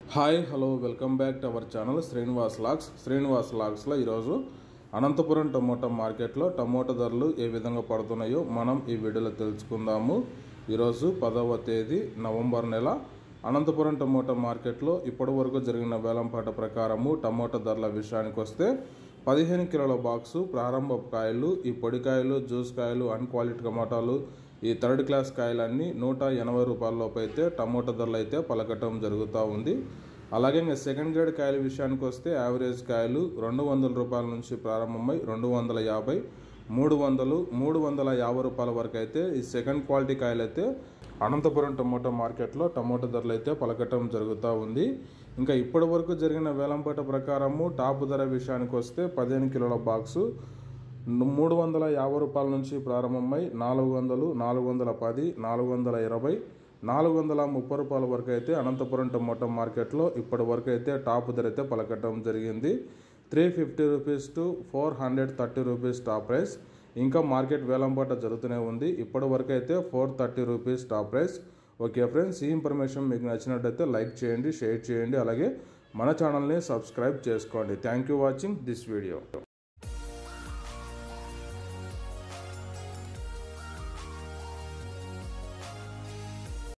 hi hello welcome back to our channel Srinivas లాక్స్ శ్రీనివాస్ లాక్స్లో ఈరోజు అనంతపురం టమోటా మార్కెట్లో టమోటా ధరలు ఏ విధంగా పడుతున్నాయో మనం ఈ వీడియోలో తెలుసుకుందాము ఈరోజు పదవ తేదీ నవంబర్ నెల అనంతపురం టమోటా మార్కెట్లో ఇప్పటి వరకు జరిగిన వేలంపాట ప్రకారము టమోటా ధరల విషయానికి వస్తే పదిహేను కిలోల బాక్సు ప్రారంభ కాయలు ఈ పొడికాయలు జ్యూస్ కాయలు అన్ క్వాలిటీ టమాటాలు ఈ థర్డ్ క్లాస్ కాయలన్నీ నూట ఎనభై రూపాయల లోపు అయితే టమోటా ధరలు అయితే పలకటం జరుగుతూ ఉంది అలాగే ఇంకా సెకండ్ గ్రేడ్ కాయల విషయానికి వస్తే యావరేజ్ కాయలు రెండు వందల రూపాయల నుంచి ప్రారంభమై రెండు వందల యాభై మూడు వందలు మూడు వందల యాభై రూపాయల వరకు అయితే ఈ సెకండ్ క్వాలిటీ కాయలు అయితే అనంతపురం టమోటా మార్కెట్లో టమోటా ధరలు అయితే పలకటం జరుగుతూ ఉంది ఇంకా ఇప్పటి వరకు జరిగిన వేలంపాట ప్రకారము టాప్ ధర విషయానికి వస్తే పదిహేను కిలోల బాక్సు మూడు వందల యాభై రూపాయల నుంచి ప్రారంభమై నాలుగు వందలు నాలుగు వందల పది నాలుగు వందల ఇరవై నాలుగు వందల ముప్పై రూపాయల వరకు అయితే అనంతపురం టమోటా మార్కెట్లో ఇప్పటి వరకు అయితే టాప్ ధర అయితే పలకటం జరిగింది three fifty rupees to four hundred thirty rupees top price ఇంకా మార్కెట్ వేలంపాట జరుగుతూనే ఉంది ఇప్పటి వరకు అయితే four thirty rupees top price okay friends ఈ ఇన్ఫర్మేషన్ మీకు నచ్చినట్టయితే లైక్ చేయండి షేర్ చేయండి అలాగే మన ఛానల్ని సబ్స్క్రైబ్ చేసుకోండి thank you watching this video